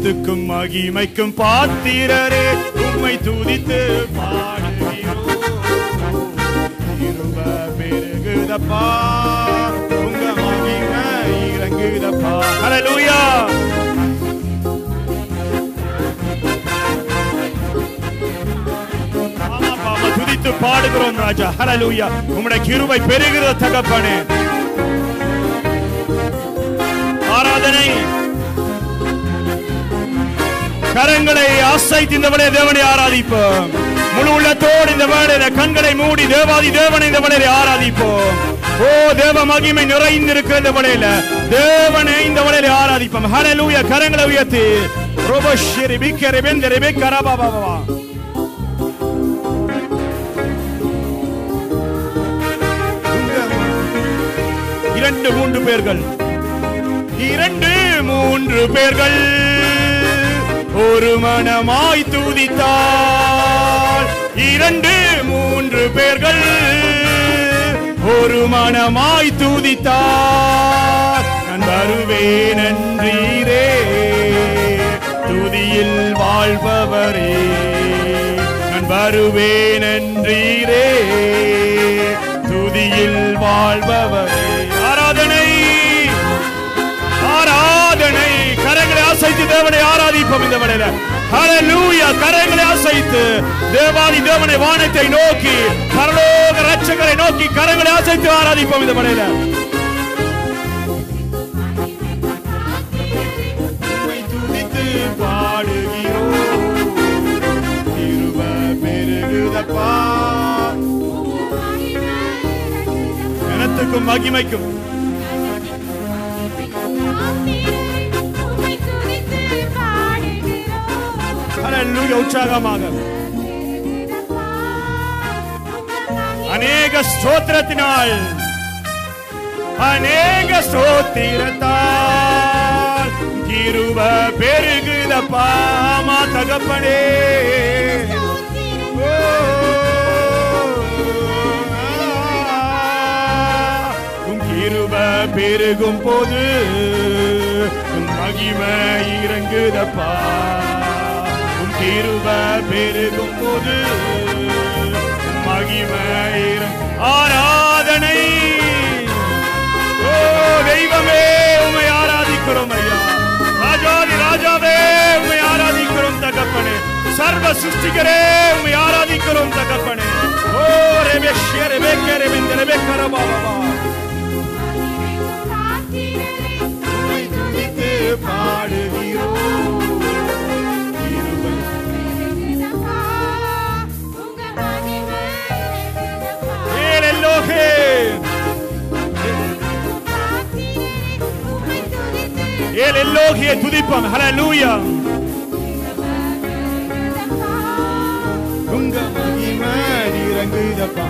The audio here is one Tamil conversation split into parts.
கனத்துக்கும் மகிமைக்கும் பாத்திரரே உம்மை துதித்து பாடுகிறோம் இருப பெருகுதப்பா உங்க மகிமை இறங்குதப்பா ஹalleluya ஆமாப்பா, ஆமா, துதித்து பாடுகிறோம் ராஜா ஹalleluya உம்முடைய கிருபை பெருகிற தகப்பனே ஆராதனை கரங்களை அசைத்து இந்த வேளையை தேவனை ஆராதிப்போம் முழு உள்ளத்தோடு இந்த வேளையில கண்களை மூடி தேவாதி தேவனை இந்த வேளையில ஆராதிப்போம் ஓ தேவ மகிமை நிறைந்திருக்கிற இந்த வேளையில தேவனை இந்த வேளையில ஆராதிப்போம் ஹalleluya கரங்களை உயர்த்தி ரோபஷிரி பிக்கரி பெந்தரி பிக்கரா பாபா பாபா இரண்டு மூன்று பேர்கள் இரண்டு மூன்று பேர்கள் ஒரு மனமாய் துதித்தார் இரண்டு மூன்று பேர்கள் ஒரு மனமாய் துதித்தார் நான் வருவேன் என்றீரே துதியில் வாழ்பவரே நான் வருவேன் என்றீரே துதியில் வாழ்பவரே ஆராதனை ஆராதனை கரங்களை அசைத்து தேவனை ஆராதிப்போம் இந்த வேளையில ஹalleluya கரங்களை அசைத்து தேவாதி தேவனை வானத்தை நோக்கி பரலோக ரட்சகரை நோக்கி கரங்களை அசைத்து ஆராதிப்போம் இந்த வேளையில உம்மை துதித்து பாடுகிறோம் திருவ பெருகுதப்பா கனத்துக்கும் மகிமைக்கும் ஹalleluya உற்சாகமாக அநேக ஸ்தோத்திரத்தினால் அநேக ஸ்தோத்திரத்தால் கிருப பெருகுதப்பா மா தகப்பனே ஓ, உம் கிருப பெருகும் போது உம் மகிமை இறங்குதப்பா உம் கிருப பெருகும் போது உம் மகிமை இறங்கு ஆராதனை ஓ தெய்வமே உம்மை ஆராதிக்கிறோம் ஐயா ராஜாதி ராஜாவே உம்மை ஆராதிக்கிறோம் தகப்பனே சர்வ சிருஷ்டிகரே உம்மை ஆராதிக்கிறோம் தகப்பனே ஓ ரெபெஷ்ய ரெபெக்க ரெபெந்த ரெபெக்க ரபாபா உம்மை துதித்து பாடுகிறோம் கிருபை ஏல் எல்லோகே ஏல் எல்லோகியை துதிப்போம் ஹalleluya உங்க மகிமை இறங்குதப்பா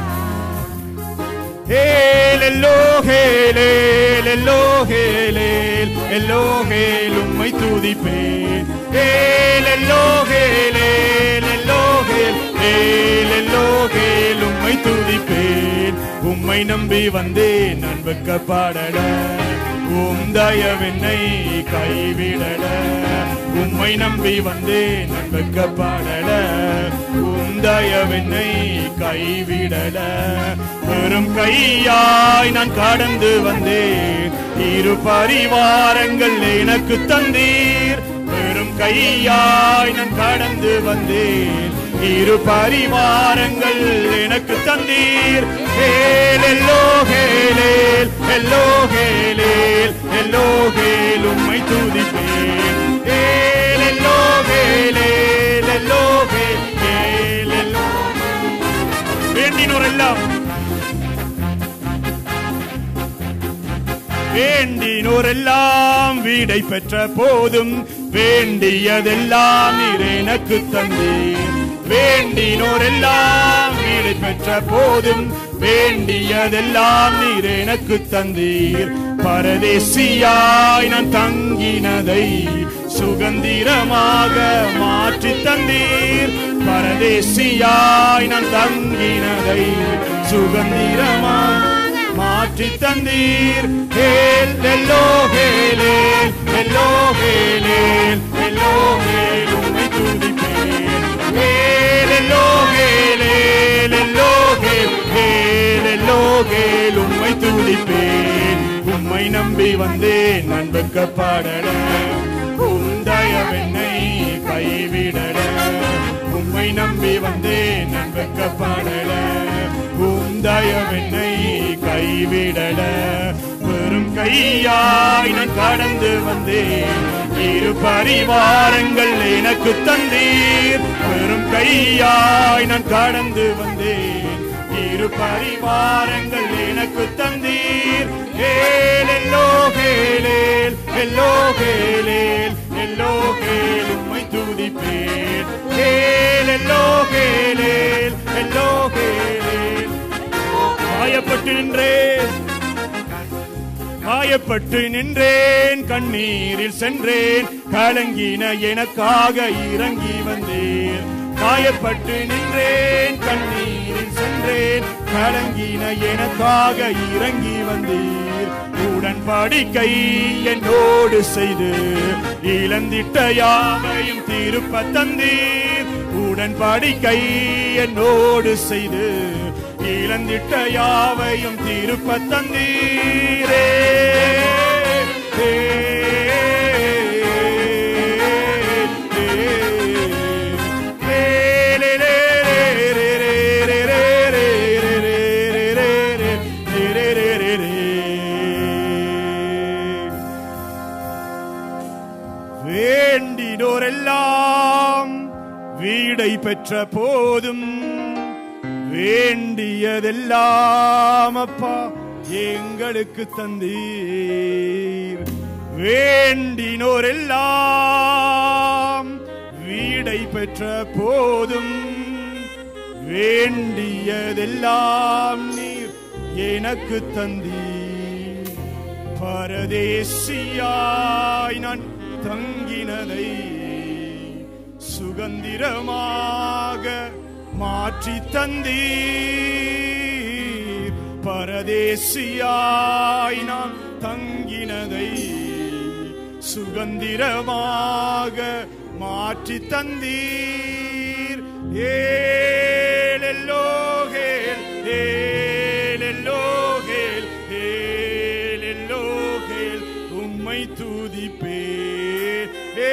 ஏல் எல்லோகேல் ஏல் எல்லோகேல் ஏல் எல்லோகேல் உம்மை துதிப்பேன் ஏல் எல்லோகேல் ஏல் எல்லோகேல் ஏல் எல்லோகேல் உம்மை துதிப்பேன் உம்மை நம்பி வந்தேன் நான் வெட்கப்படல உம் தயவென்னை கைவிடல உம்மை நம்பி வந்தேன் நான் வெட்கப்படல உம் தயவென்னை கைவிடல வெறும் கையாய் நான் கடந்து வந்தேன் இரு பரிவாரங்கள் எனக்கு தந்தீர் வெறும் கையாய் நான் கடந்து வந்தேன் இரு பரிவாரங்கள் எனக்கு தந்தீர் ஏல் எல்லோ ஹேலேல் எல்லோ ஹேலேல் எல்லோ ஹேல் உம்மை துதிப்பேன் ஏல் எல்லோ ஹேலேல் எல்லோ ஹேல் ஏல் எல்லோ வேண்டினோரெல்லாம் வேண்டினோரெல்லாம் வீடை பெற்ற போதும் வேண்டியதெல்லாம் நீர் எனக்கு தந்தீர் வேண்டினோரெல்லாம் வீடை பெற்ற போதும் வேண்டியதெல்லாம் நீர் எனக்கு தந்தீர் பரதேசியாய் நான் தங்கினதை சுகந்திரமாக மாற்றி தந்தீர் பரதேசியாய் நான் தங்கினதை சுகந்திரமாக மாற்றி தந்தீர் ஹேல் எல்லோ ஹேலேல் எல்லோ ஹேலேல் எல்லோ உம்மை நம்பி வந்தேன் நான் வெட்கப்படல உம் தயவென்னை கைவிடல உம்மை நம்பி வந்தேன் நான் வெட்கப்படல உம் தயவென்னை கைவிடல வெறும் கையாய் நான் கடந்து வந்தேன் இரு பரிவாரங்கள் எனக்கு தந்தீர் வெறும் கையாய் நான் கடந்து வந்தேன் இரு பரிவாரங்கள் எனக்கு தந்தீர் ஏல் எல்லோ கேளேல் எல்லோ கேளேல் எல்லோ கேள் உம்மை துதிப்பேன் ஏல் எல்லோ கேளேல் எல்லோ கேளேல் காயப்பட்டு நின்றேன் காயப்பட்டு நின்றேன் கண்ணீரில் சென்றேன் கலங்கின எனக்காக இறங்கி வந்தேன் காயப்பட்டு நின்றேன் கண்ணீரில் சென்றேன் கலங்கின எனக்காக இறங்கி வந்தீர் உடன்படிக்கை என்னோடு செய்து இழந்திட்ட யாவையும் திருப்ப தந்தீர் உடன்படிக்கை என்னோடு செய்து இழந்திட்ட யாவையும் திருப்ப தந்தீரே ஏ, ஏ, லே, லே, லே, லே, லே, லே, லே, லே, லே, லே, லே, லே, லே, லே, லே, லே. வேண்டினோரெல்லாம் வீடை பெற்ற போதும் வேண்டியதெல்லாம் அப்பா எங்களுக்கு தந்தீர் வேண்டினோரெல்லாம் வீடை பெற்ற போதும் வேண்டியதெல்லாம் நீர் எனக்கு தந்தீர் பரதேசியாய் நான் தங்கினதை சுகந்திரமாக மாற்றி தந்தீர் பரதேசியாய் நான் தங்கினதை சுகந்திரமாக மாற்றி தந்தீர் ஏலெல்லோகேல் ஏலெல்லோகேல் ஏலெல்லோகேல் உம்மை துதிப்பேர்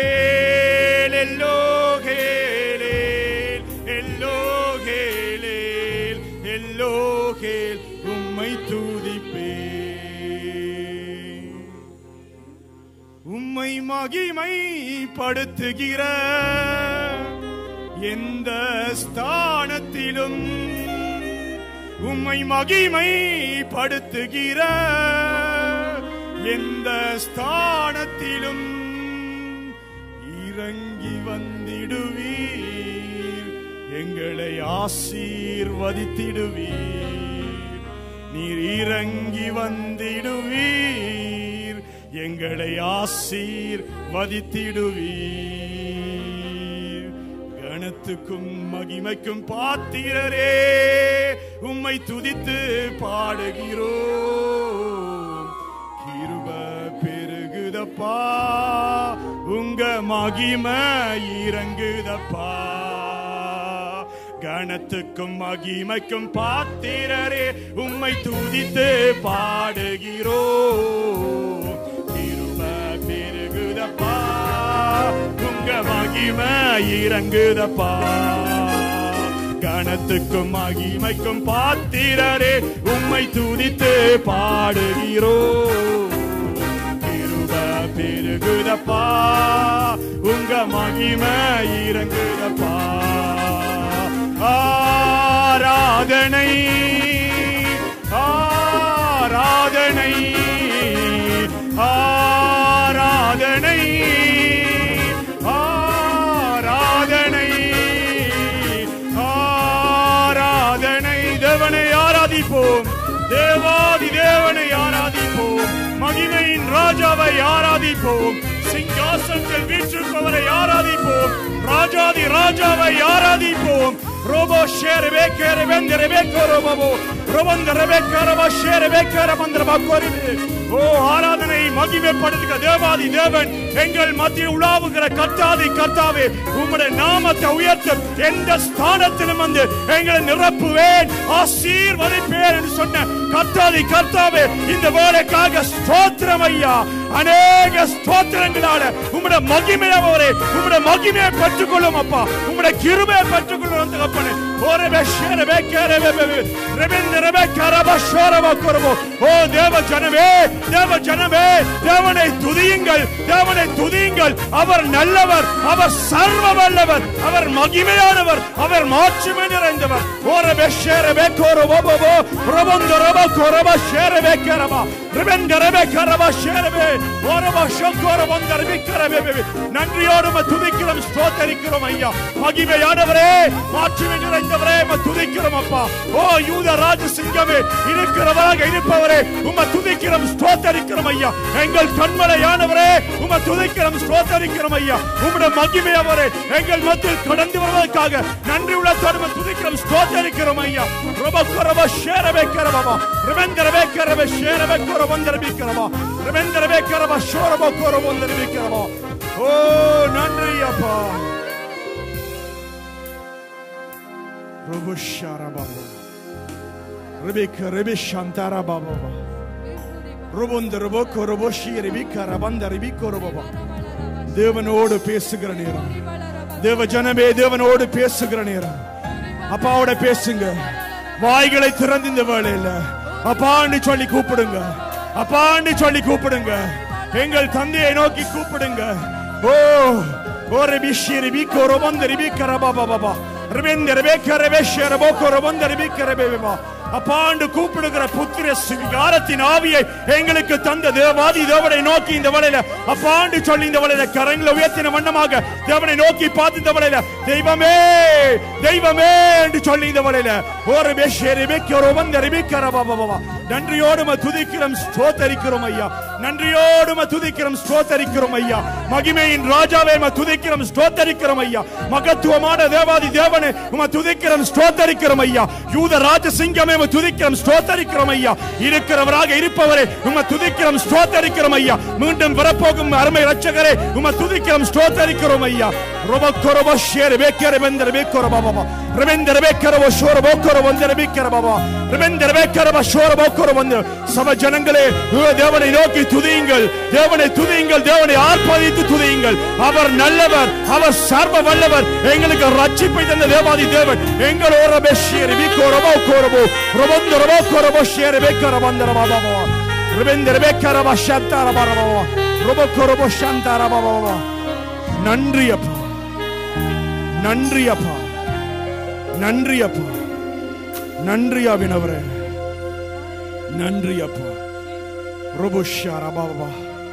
ஏலெல்லோகேலேல் எல்லோகேலேல் எல்லோகேல் உம்மை துதிப்பேன் உம்மை மகிமை படுத்துகிற எந்த ஸ்தானத்திலும் உம்மை மகிமை படுத்துகிற எந்த ஸ்தானத்திலும் இறங்கி வந்திடுவீர் எங்களை ஆசீர்வதித்திடுவீர் நீர் இறங்கி வந்திடுவீர் எங்களை ஆசீர் வதித்திடுவீர் கணத்துக்கும் மகிமைக்கும் பாத்திரரே உம்மை துதித்து பாடுகிறோம் கிருப பெருகுதப்பா உங்க மகிமை இறங்குதப்பா கணத்துக்கும் மகிமைக்கும் பாத்திரரே உம்மை துதித்து பாடுகிறோம் கிருப பெருகுதப்பா உங்க மகிமை இறங்குதப்பா கணத்துக்கும் மகிமைக்கும் பாத்திரரே உம்மை துதித்து பாடுகிறோம் கிருப பெருகுதப்பா உங்க மகிமை இறங்குதப்பா ஆராதனை ஆராதனை ஆராதனை ஆராதனை ஆராதனை தேவனை ஆராதிப்போம் தேவாதி தேவனை ஆராதிப்போம் மகிமையின் ராஜாவை ஆராதிப்போம் சிங்காசனத்தில் வீற்றிருப்பவரை ஆராதிப்போம் ராஜாதி ராஜாவை ஆராதிப்போம் ரோபோ ஷேர் வேக்கேர வெந்தர வேக்கோரோ பாபோ ரோபந்தர வேக்கர ஷேர் வேக்கர மந்திர பாக்கோரிது ஓ ஆராதனை மகிமைப்படுத்துக தேவாதி தேவன் எங்கள் மத்தியில் உலாவுகிற கர்த்தாதி கர்த்தாவே உம்முடைய நாமத்தை உயர்த்த எந்த ஸ்தானத்திலும் வந்து எங்களை நிரப்புவேன் ஆசீர்வதிப்பேன் என்று சொன்ன கர்த்தாதி கர்த்தாவே இந்த வேலைக்காக ஸ்தோத்திரம் ஐயா அநேக ஸ்தோத்திரங்களால உம்முடைய மகிமையவரே உம்முடைய மகிமையை பெற்றுக்கொள்ளும் அப்பா உம்முடைய கிருபையை பெற்றுக்கொள்ளும் தகப்பனே ஓரே பேஷேர பேக்கேர ரெபெந்த ரெபேக்கர பஷோர பக்கரபோ ஓ தேவ ஜனமே தேவ ஜனமே தேவனை துதியுங்கள் தேவனை துதியுங்கள் அவர் நல்லவர் அவர் சர்வ வல்லவர் அவர் மகிமையானவர் அவர் மாட்சிமை நிறைந்தவர் ஓர பேஷேர பேக்கோர போபோ பிரபந்த ரப கோரப ஷேர பேக்கரபா ரிபெந்த ரெபேக்கரப ஷேரபே ஓரப ஷக்கோர வந்த ரிபிக்கரபே நன்றியோடு உம்மை துதிக்கிறோம் ஸ்தோத்தரிக்கிறோம் ஐயா மகிமையானவரே மாட்சிமை நிறைந்தவரே உம்மை துதிக்கிறோம் அப்பா ஓ யூத ராஜசிங்கமே இருக்கிறவராக இருப்பவரே உம்மை துதிக்கிறோம் ஸ்தோத்தரிக்கிறோம் ஐயா எங்கள் கண்மலையானவரே உம்மை துதிக்கிறோம் ஸ்தோத்தரிக்கிறோம் ஐயா உம்முடைய மகிமையவரே எங்கள் மத்தியில் கடந்து வருவதற்காக நன்றி உள்ளத்தோடு உம்மை துதிக்கிறோம் ஸ்தோத்தரிக்கிறோம் ஐயா ரொபக்கரப ஷேரபே கரபா ரிபெந்தரபே கரபே ஷேரபே கொர வந்தரபி கரபா ரிபெந்தரபே கரபா ஷோரப கொர வந்தரபி கரபா ஓ நன்றி அப்பா Robushara Rebecca Rebishantara Baba Robunda Roboko Roboshi Rebecca Rabanda Rebiko Robaba தேவனோடு பேசுகிற நேரம் தேவ ஜனமே தேவனோடு பேசுகிற நேரம் அப்பாவோட பேசுங்க வாய்களை திறந்து இந்த வேளையில அப்பான்னு சொல்லி கூப்பிடுங்க அப்பான்னு சொல்லி கூப்பிடுங்க எங்கள் தந்தையை நோக்கி கூப்பிடுங்க ஓ ஓ ரெபிஷி ரெபிக்கோ ரொபந்த ரெபிக்க ரபா பாபா ரெபெந்த ரெபேக்க ரெபேஷ ரெபோக்கோ ரொபந்த ரெபிக்க ரெபேபா அப்பாண்டு கூப்பிடுகிற புத்திர சிங்காரத்தின் ஆவியை எங்களுக்கு தந்த தேவாதி தேவனை நோக்கி இந்த வலையில அப்பாண்டு சொல்லி இந்த வலையில கரங்களை உயர்த்தின வண்ணமாக தேவனை நோக்கி பார்த்து இந்த வலையில தெய்வமே தெய்வமே என்று சொல்லி இந்த வலையில ஒரு பேஷே ரிபிக்க ஒரு வந்த ரிபிக்க பாபா நன்றியோடு உம்மை துதிக்கிறோம் ஸ்தோத்தரிக்கிறோம் ஐயா நன்றியோடு உம்மை துதிக்கிறோம் ஸ்தோத்தரிக்கிறோம் ஐயா மகிமையின் ராஜாவே உம்மை துதிக்கிறோம் ஸ்தோத்தரிக்கிறோம் ஐயா மகத்துவமான தேவாதி தேவனே உம்மை துதிக்கிறோம் ஸ்தோத்தரிக்கிறோம் ஐயா யூத ராஜசிங்கமே உம்மை துதிக்கிறோம் ஸ்தோத்தரிக்கிறோம் ஐயா இருக்கிறவராக இருப்பவரே உம்மை துதிக்கிறோம் ஸ்தோத்தரிக்கிறோம் ஐயா மீண்டும் வரப்போகும் அருமை ரட்சகரே உம்மை துதிக்கிறோம் ஸ்தோத்தரிக்கிறோம் ஐயா ரொபக்கொரப ஷேர் பேக்கர வெந்தர பேக்கொர பாபா ரெபெந்தர பேக்கரப ஷோர போக்கொர வந்தர பேக்கர பாபா ரெபெந்தர பேக்கரப ஷோர போக்கொர வந்து சப ஜனங்களே உங்க தேவனை நோக்கி துதியுங்கள் தேவனை துதியுங்கள் தேவனை ஆர்ப்பரித்து துதியுங்கள் அவர் நல்லவர் அவர் சர்வ வல்லவர் எங்களுக்கு ரட்சிப்பை தந்த தேவாதி தேவன் எங்கள் ஓர பெஷியர் விக்கோரபோ கோரபோ ரொபந்த ரொபோ கோரபோ ஷேர் பேக்கர வந்தர பாபா ரெபெந்தர பேக்கரப ஷந்தார பாபா ரொபோ கோரபோ ஷந்தார பாபா நன்றி அப்பா நன்றி அப்பா நன்றி அப்பா நன்றி அபினவரே நன்றி அப்பா ரொபுஷா ரபாபா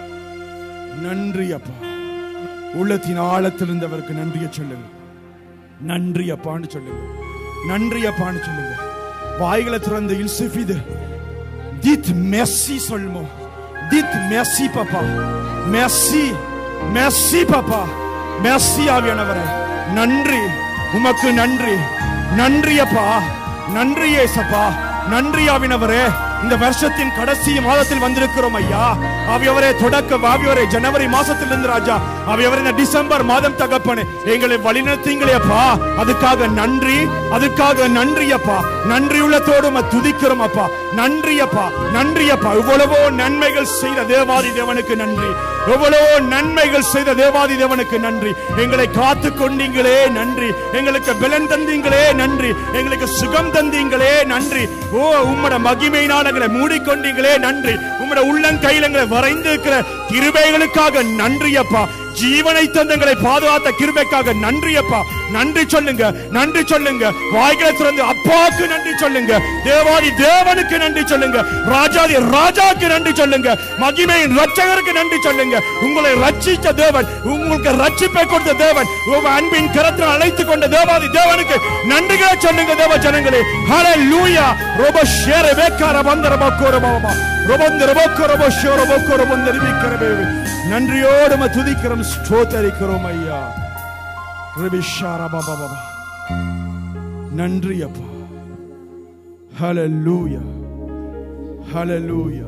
நன்றி அப்பா உள்ளத்தின் ஆழத்தில் இருந்தவருக்கு நன்றிய சொல்லுங்க நன்றி அப்பான்னு சொல்லுங்க நன்றி அப்பான்னு சொல்லுங்க வாய்களை திறந்த இல்சுஃபிது dites merci seulement dites merci papa merci merci papa merci ஆவியானவரே நன்றி உமக்கு நன்றி நன்றி அப்பா நன்றி ஏசப்பா நன்றி ஆவினவரே இந்த வருஷத்தின் கடைசி மாதத்தில் வந்திருக்கிறோம் ஐயா அவையவரே தொடக்க அவையவரே ஜனவரி மாசத்தில் இருந்து ராஜா அவையவரே இந்த டிசம்பர் மாதம் தகப்பனே எங்களை வழிநடத்தீங்களே அப்பா அதுக்காக நன்றி அதுக்காக நன்றி அப்பா நன்றி உள்ளத்தோடு உம்மை துதிக்கிறோம் அப்பா நன்றி அப்பா நன்றி அப்பா இவ்வளவோ நன்மைகள் செய்த தேவாதி தேவனுக்கு நன்றி எவ்வளவோ நன்மைகள் செய்த தேவாதி தேவனுக்கு நன்றி எங்களை காத்து கொண்டீங்களே நன்றி எங்களுக்கு பலன் தந்தீங்களே நன்றி எங்களுக்கு சுகம் தந்தீங்களே நன்றி ஓ உம்மட மகிமையினால் எங்களை மூடிக்கொண்டீங்களே நன்றி உம்மட உள்ளங்கையில் எங்களை வரைந்திருக்கிற கிருபைகளுக்காக நன்றி அப்பா ஜீவனை தந்தங்களை பாதுகாத்த கிருபைக்காக நன்றி அப்பா நன்றி சொல்லுங்க நன்றி சொல்லுங்க வாய்களை திறந்து அப்பாவுக்கு நன்றி சொல்லுங்க தேவாதி தேவனுக்கு நன்றி சொல்லுங்க ராஜாதி ராஜாக்கு நன்றி சொல்லுங்க மகிமையின் ரட்சகருக்கு நன்றி சொல்லுங்க உங்களை ரட்சித்த தேவன் உங்களுக்கு ரட்சிப்பை கொடுத்த தேவன் உங்க அன்பின் கரத்தில் அழைத்துக் கொண்ட தேவாதி தேவனுக்கு நன்றிகளை சொல்லுங்க தேவ ஜனங்களே ஹalleluya ரோப ஷேர வேக்கார வந்தர பக்கோர பாபா ரொபந்தர பக்கோர பஷோர பக்கோர வந்தர விக்கரவே நன்றியோடு ம துதிக்கிறோம் ஸ்தோத்தரிக்கிறோம் ஐயா ரிபிஷார பாபா பாபா நன்றி அப்பா ஹalleluya ஹalleluya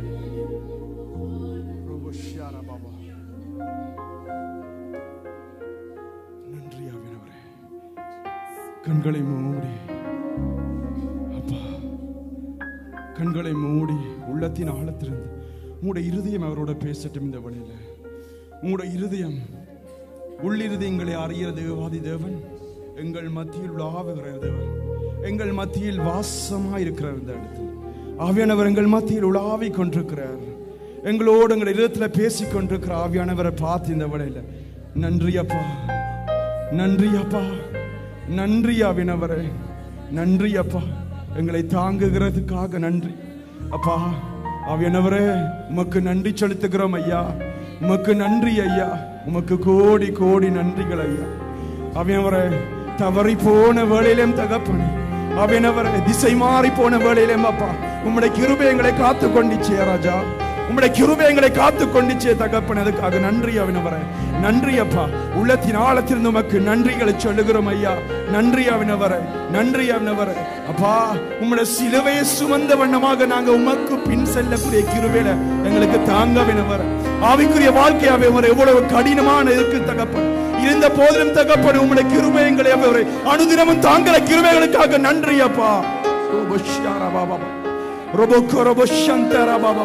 நன்றி ஆவியானவரே கண்களை மூடி அப்பா கண்களை மூடி உள்ளத்தின் ஆழத்திலிருந்து உங்களுடைய இருதயம் அவரோட பேசட்டும் இந்த வழியில உங்களுடைய இருதயம் உள்ளிருதயங்களை அறிகிற தேவாதி தேவன் எங்கள் மத்தியில் உலாவுகிற தேவன் எங்கள் மத்தியில் வாசமா இருக்கிறார் இந்த இடத்தில் ஆவியானவர் எங்கள் மத்தியில் உலாவிக் கொண்டிருக்கிறார் எங்களோடு எங்கள் இதயத்தில் பேசிக் கொண்டிருக்கிற ஆவியானவரை பார்த்து இந்த வழியில நன்றி அப்பா நன்றி அப்பா நன்றி ஆவியானவரே நன்றி அப்பா எங்களை தாங்குகிறதுக்காக நன்றி அப்பா ஆவியானவரே உமக்கு நன்றி செலுத்துகிறோம் ஐயா உமக்கு நன்றி ஐயா உமக்கு கோடி கோடி நன்றிகள் ஐயா ஆவியானவரே தவறி போன வேளையிலும் தகப்பனே ஆவியானவரே திசை மாறி போன வேளையிலும் அப்பா உம்முடைய கிருபை எங்களை காத்து கொண்டிச்சே ராஜா உம்முடைய கிருபை எங்களை காத்து கொண்டிச்சே தகப்பன் அதுக்காக நன்றி அவனவரே நன்றி அப்பா உள்ளத்தின் ஆழத்திலிருந்து உமக்கு நன்றிகளை சொல்லுகிறோம் ஐயா நன்றி அவனவரே நன்றி அவனவரே அப்பா உம்முடைய சிலுவையை சுமந்த வண்ணமாக நாங்க உமக்கு பின் செல்லக்கூடிய கிருபையில எங்களுக்கு தாங்கவினவர் ஆவிக்குரிய வாழ்க்கையாவே அவர் எவ்வளவு கடினமான இருக்கு தகப்பன் இருந்த போதிலும் தகப்பன் உம்முடைய கிருபை எங்களை அவரை அனுதினமும் தாங்கிற கிருபைகளுக்காக நன்றி அப்பா ரோபோஷியாரா Baba ரோபோக்கோ ரோபோஷந்தரா Baba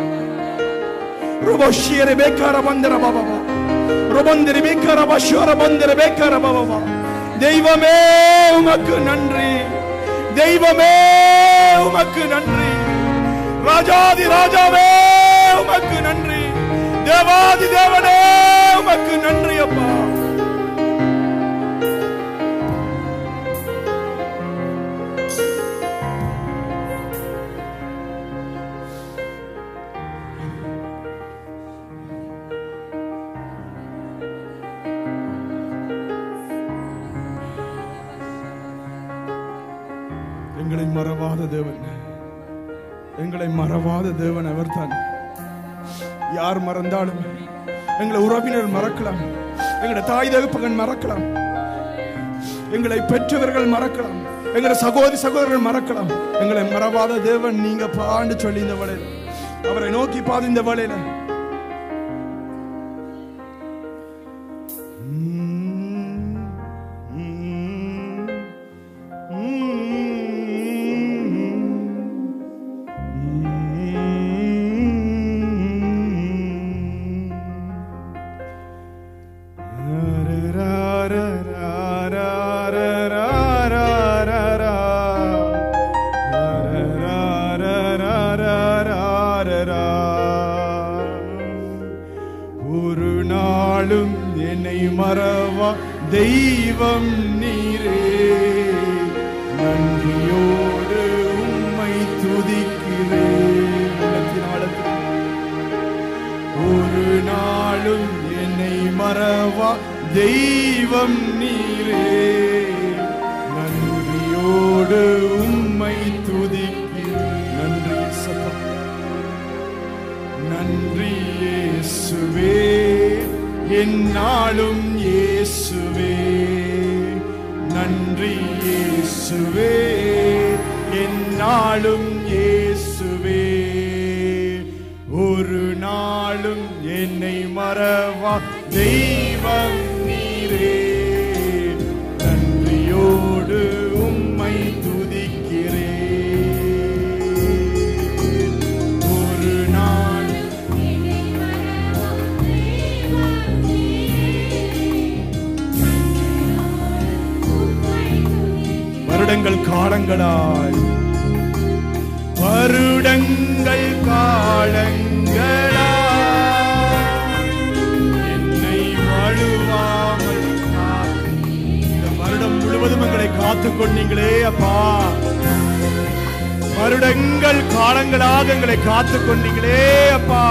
Roboshiere bekara bandera baba baba. Robondere bekara bashora bandere bekara baba baba. தெய்வமே உமக்கு நன்றி தெய்வமே உமக்கு நன்றி ராஜாதி ராஜாவே உமக்கு நன்றி தேவாதி தேவனே உமக்கு நன்றி அப்பா எங்களை மறவாத தேவன் எங்களை மறவாத தேவன் அவர்தான் யார் மறந்தாலும் எங்களை உறவினர் மறக்கலாம் எங்களை தாய் தகப்பகன் மறக்கலாம் எங்களை பெற்றவர்கள் மறக்கலாம் எங்களை சகோதரி சகோதரர்கள் மறக்கலாம் எங்களை மறவாத தேவன் நீங்க பாண்டு சொல்லி இந்த வலையில அவரை நோக்கி பாது இந்த வலையில ஒரு நாளும் என்னை மறவா தெய்வம் நீரே நன்றியோடு உம்மை துதிக்கிறேன் உள்ளத்தின் ஆழத்தில். ஒரு நாளும் என்னை மறவா தெய்வம் நீரே நன்றியோடு உம்மை துதிக்கிறேன் நன்றி சத்தம் நன்றி இயேசுவே என்னாலும் இயேசுவே நன்றி இயேசுவே என்னாலும் இயேசுவே ஒரு நாளும் என்னை மறவா தெய்வம் நீரே நன்றியோடு உம்மை துதிக்கிறேன் ஒரு நாள் வருடங்கள் காலங்களாய் வருடங்கள் காலங்களாய் என்னை வழுவாமல் காத்து- இந்த வருடம் முழுவதும் எங்களை காத்துக் கொண்டீங்களே அப்பா வருடங்கள் காலங்களாக எங்களை காத்துக் கொண்டீங்களே அப்பா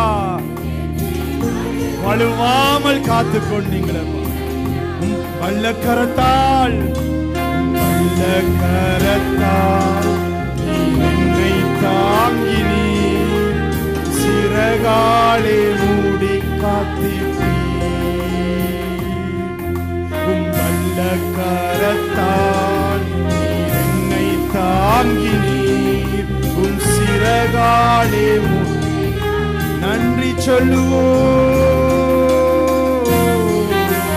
வலுவாமல் காத்துக் கொண்டீங்களே அப்பா. உம் வல்ல கரத்தால் உம் வல்ல கரத்தால் நீ என்னை தாங்கினி சிறகாலே மூடி காத்திப்பீ உம் வல்ல கரத்தால் நீ தாங்கினீர் உம் சிறகாலே மூடி நன்றி சொல்லுவோம்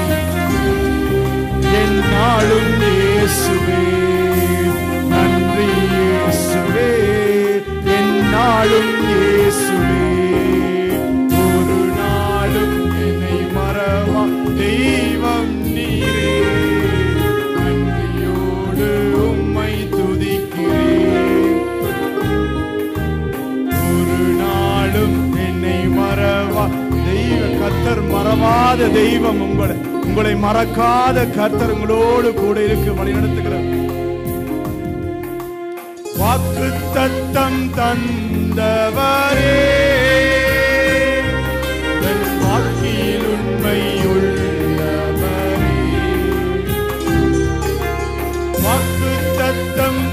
என்னாலும் இயேசுவே நன்றி இயேசுவே என்னாலும் இயேசுவே ஒரு நாளும் என்னை மறவா தெய்வம் நீரே நன்றியோடு உம்மை துதிக்கிறேன் ஒரு நாளும் என்னை மறவா தெய்வ கர்த்தர் மறவாத தெய்வம் உங்களை உங்களை மறக்காத கர்த்தர் உங்களோடு கூட இருக்கு வழி நடத்துகிறார் வாக்கு தத்தம் தந்தவரே என் வாக்கில் உண்மை உள்ளவரே வாக்கு தத்தம்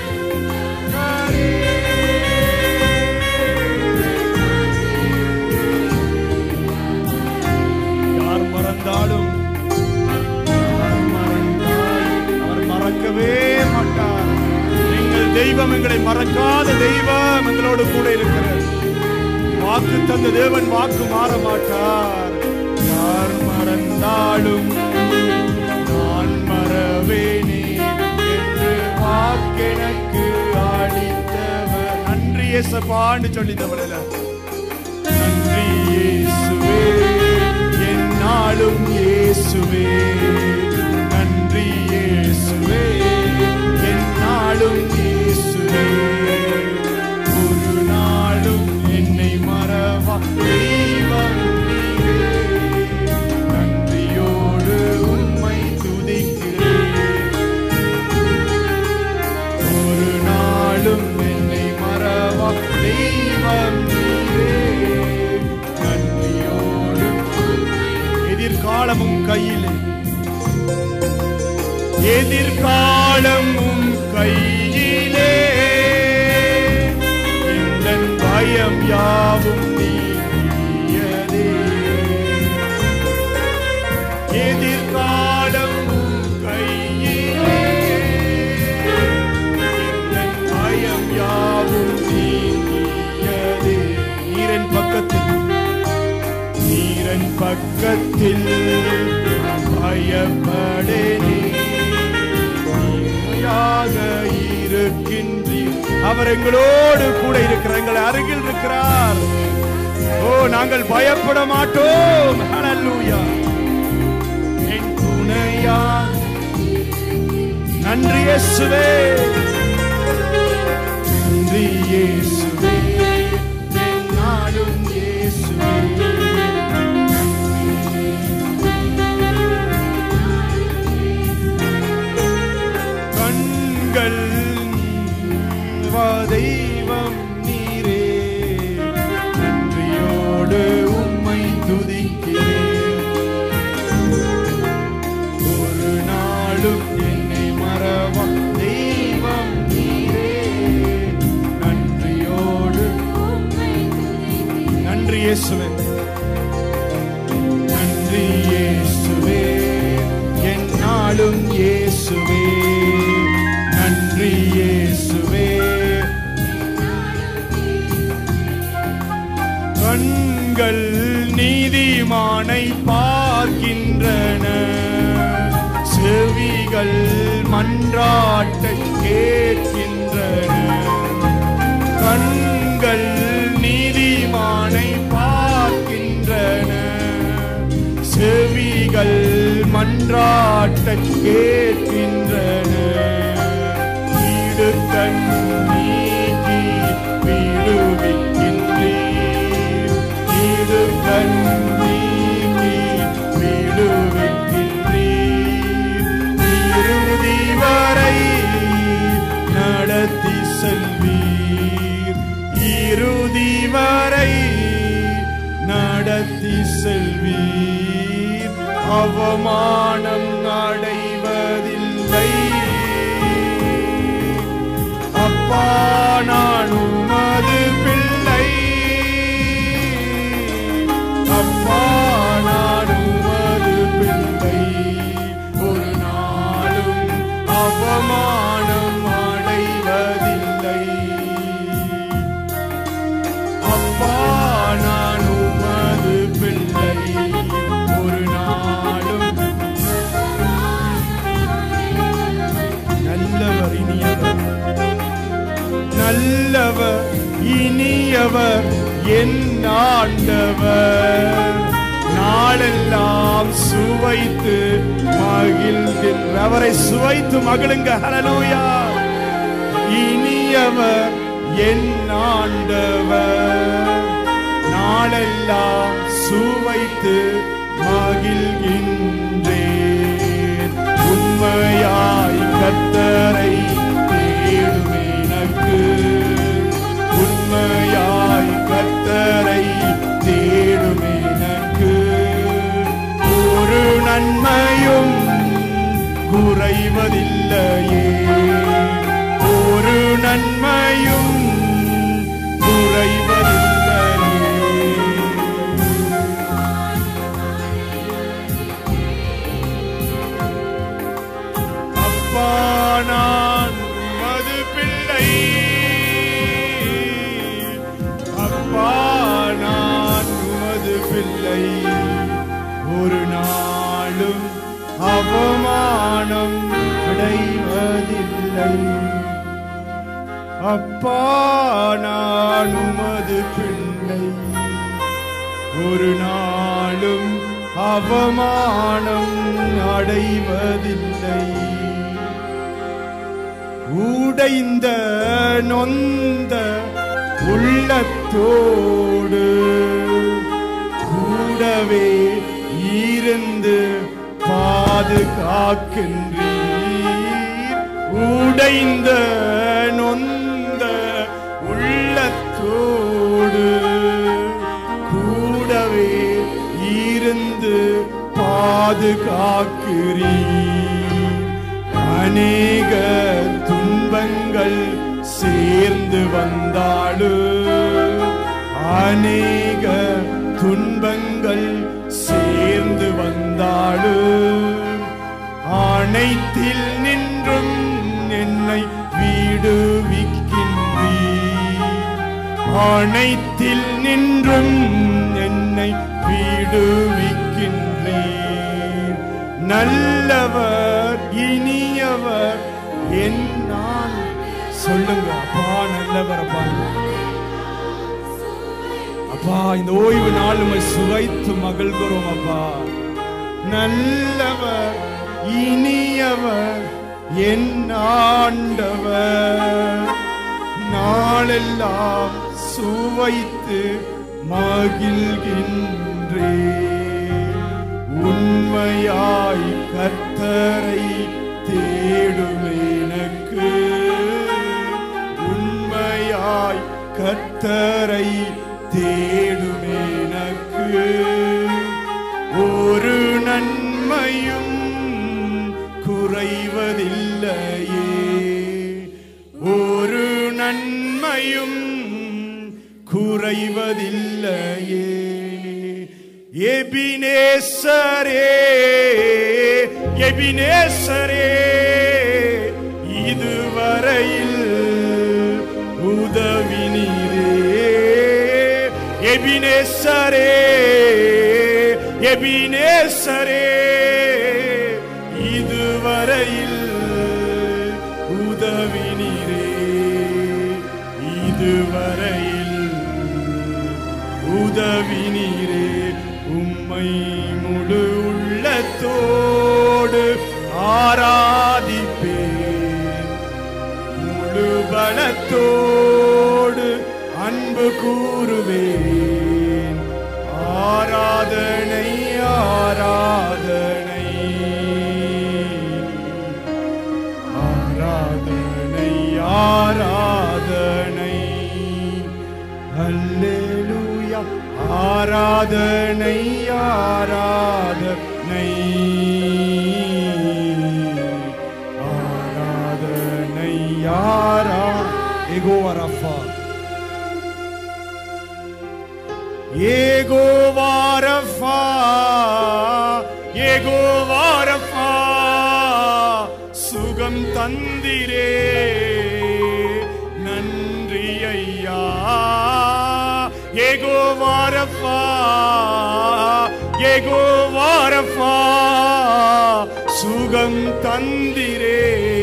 யார் மறந்தாலும் யார் மறந்தாலும் அவர் மறக்கவே மாட்டார் எங்கள் தெய்வம் எங்களை மறக்காத தெய்வம் எங்களோடு கூட இருக்கிறார் வாக்கு தந்த தேவன் வாக்கு மாற மாட்டார் யார் மறந்தாலும் நான் மறவேனே என்று வாக்கெனக்கு அளித்தவர் நன்றி ஏசப்பான்னு சொல்லி தவறல நன்றி இயேசுவே என்னாலும் இயேசுவே நன்றி இயேசுவே என்னாலும் இயேசுவே ஒரு நாளும் என்னை மறவா தெய்வம் நீரே. நன்றியோடு உம்மை துதிக்கிறேன் ஒரு நாளும் என்னை மறவா தெய்வம் நீரே நன்றியோடு எதிர்காலமும் கையிலே எதிர்காலமும் கையிலே இந்த பயம் யாவும் நீங்கியதே எதிர்காலம் கையிலே என் பயம் யாவும் நீங்கியதே நீரன் பக்கத்தில் நீரன் பக்கத்தில் பயப்படேனே நீயாக இருக்கின்றீர் அவர் எங்களோடு கூட இருக்கிறார் எங்கள் அருகில் இருக்கிறார் ஓ நாங்கள் பயப்பட மாட்டோம் ஹalleluya என் துணையா நன்றி இயேசுவே நன்றி இயேசுவே என்னாலும் இயேசுவே கண்கள் வா தெய்வம் நீரே நன்றியோடு உம்மை துதிக்கிறேன் ஒரு நாளும் என்னை மறவா தெய்வம் நீரே நன்றியோடு நன்றி இயேசுவே நன்றி இயேசுவே என்னாலும் இயேசுவே நன்றி இயேசுவே கண்கள் நீதிமானை பார்க்கின்றன செவிகள் மன்றாட்டை கேட்கின்றன கண்கள் நீதிமானை பார்க்கின்றன செவிகள் மன்றாட்டை கேட்கின்றன இடுக்கண் நீக்கி விடுவிக்கின்றீர் இடுக்கண் நீக்கி விடுவிக்கின்றீர் இறுதி வரை நடத்தி செல்வீர் இறுதி வரை நடத்தி செல்வீர் அவமானம் அடைவதில்லை அப்பா நான் உமது பிள்ளை அப்பா நான் உமது பிள்ளை ஒரு நாளும் அவமானம் அடைவதில்லை இனியவர் என் ஆண்டவர் நாளெல்லாம் சுவைத்து மகிழ்கின்ற அவரை சுவைத்து மகிழுங்க ஹalleluya இனியவர் என் ஆண்டவர் நாளெல்லாம் சுவைத்து மகிழ்கின்றேன் உண்மையாய் கத்தரை தேடும் எனக்கு உண்மையாய் கத்தரை தேடும் எனக்கு ஒரு நன்மையும் குறைவதில்லையே ஒரு நன்மையும் குறைவதில்லையே அப்பா நான் உமது பிள்ளை அப்பா நான் உமது பிள்ளை ஒரு நாளும் அவமானம் அடைவதில்லை அப்பா நான் உமது பிள்ளை ஒரு நாளும் அவமானம் அடைவதில்லை உடைந்த நொந்த உள்ளத்தோடு கூடவே இருந்து பாதுகாக்கின்றீர் உடைந்த நொந்த உள்ளத்தோடு கூடவே இருந்து பாதுகாக்கிறீர் அநேக துன்பங்கள் சேர்ந்து வந்தாலும் அநேக துன்பங்கள் சேர்ந்து வந்தாலும் அனைத்தில் நின்றும் என்னை விடுவிக்கின்றீர் அனைத்தில் நின்றும் என்னை விடுவிக்கின்றீர் நல்லவர் இனியவர் என் நான் சொல்லுங்க அப்பா நல்லவர் அப்பா அப்பா இந்த ஓய்வு நாள் உம்மை சுவைத்து மகிழ்கிறோம் அப்பா நல்லவர் இனியவர் என் ஆண்டவர் நாளெல்லாம் சுவைத்து மகிழ்கின்றேன் உண்மையாய் கர்த்தரை தேடும் எனக்கு உண்மையாய் கர்த்தரை தேடும் எனக்கு ஒரு நன்மையும் குறைவதில்லையே ஒரு நன்மையும் குறைவதில்லையே எபினேசரே எபினேசரே இதுவரையில் உதவி நீரே எபினேசரே எபினேசரே இதுவரையில் உதவி நீரே இதுவரையில் உதவி நீரே உம்மை முழு உள்ளத்தோடு ஆராதிப்பேன் முழு பலத்தோடு அன்பு கூறுவேன் ஆராதனை ஆராதனை ஆராதனை ஆராதனை அல்லேலூயா ஆராதனை ஆராதனை ஆராதனை ஆரா எகோவரஃபா ஏகோவாரஃபா ஏகோவாரஃபா சுகம் தந்திரே நன்றி ஐயா ஏகோவாரஃபா ஏகோவாரஃபா சுகம் தந்திரே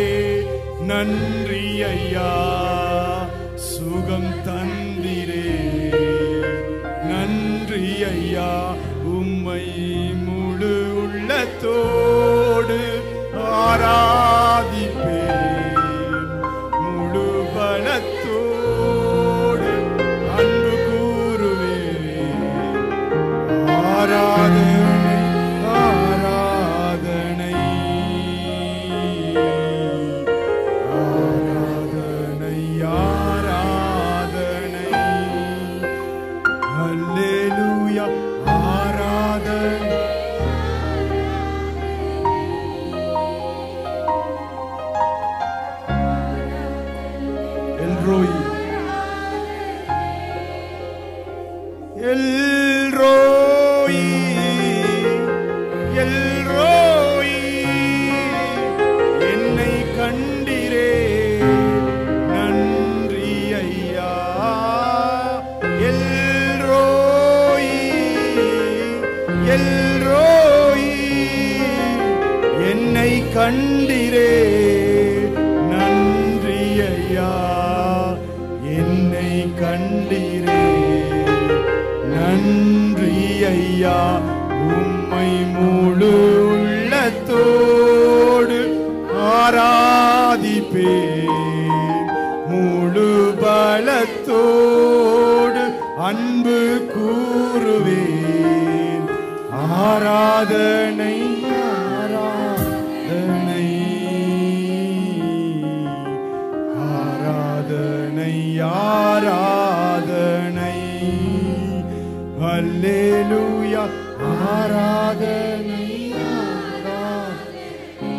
நன்றி ஐயா சுகம் தந்திரே ஐயா உம்மை முழு உள்ளத்தோடு ஆராதிப்பேன் முழு பலத்தோடு அன்பு கூறுவேன் ஆராதனை ஆராதனை ஆராதனை ஆராதனை அல்லேலூயா ஆராதனை எல்ரோய் எல்ரோய் எல்ரோய் என்னை கண்டிரே நன்றி ஐயா எல்ரோய் எல்ரோய் என்னை கண்டிரே நன்றி ஐயா என்னை கண்டிரே நன்றி ஐயா உம்மை முழு உள்ளத்தோடு ஆராதிப்பேன் முழு பலத்தோடு அன்பு கூறுவேன் ஆராதனை ஆராதனை ஆராதனை ஆராதனை அல்லேலூயா ஆராதனை ஆராதனை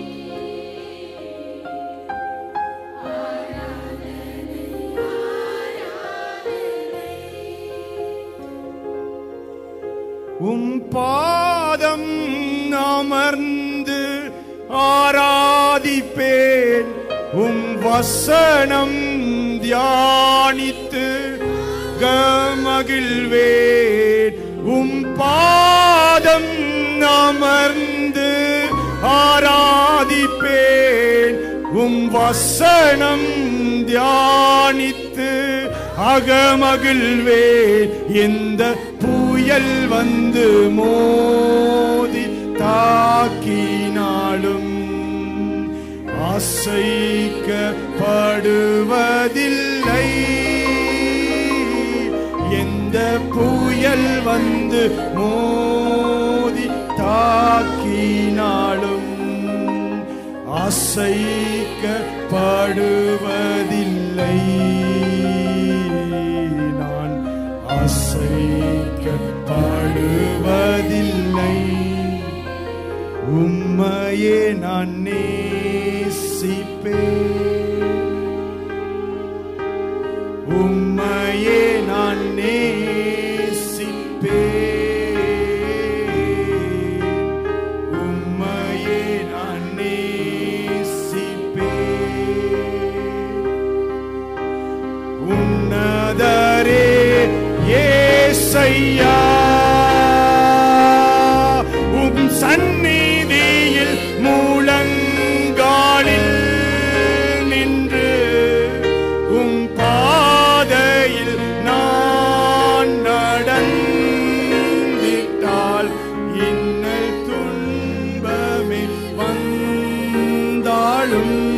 உம் பாதம் அமர்ந்து ஆராதிப்பேன் உம் வசனம் தியானித்து கமகிழ்வேன் உம் பாதம் அமர்ந்து ஆராதிப்பேன் உம் வசனம் தியானித்து அகமகிழ்வேன் எந்த புயல் வந்து மோதி தாக்கினாலும் அசைக்கப்படுவதில்லை எந்த புயல் வந்து மோதி தாக்கினாலும் அசைக்கப்படுவதில்லை நான் அசைக்கப்படுவதில்லை உம்மையே நான் நேசிப்பேன் உம்மையே நான் நேசிப்பேன் உம்மையே நான் நேசிப்பேன் உன்னதரே ஏசையா உம் சந்நிதியில் மூலங்காலில் நின்று உம் பாதையில் நான் நடந்திட்டால் இன்னல் துன்பமே வந்தாலும்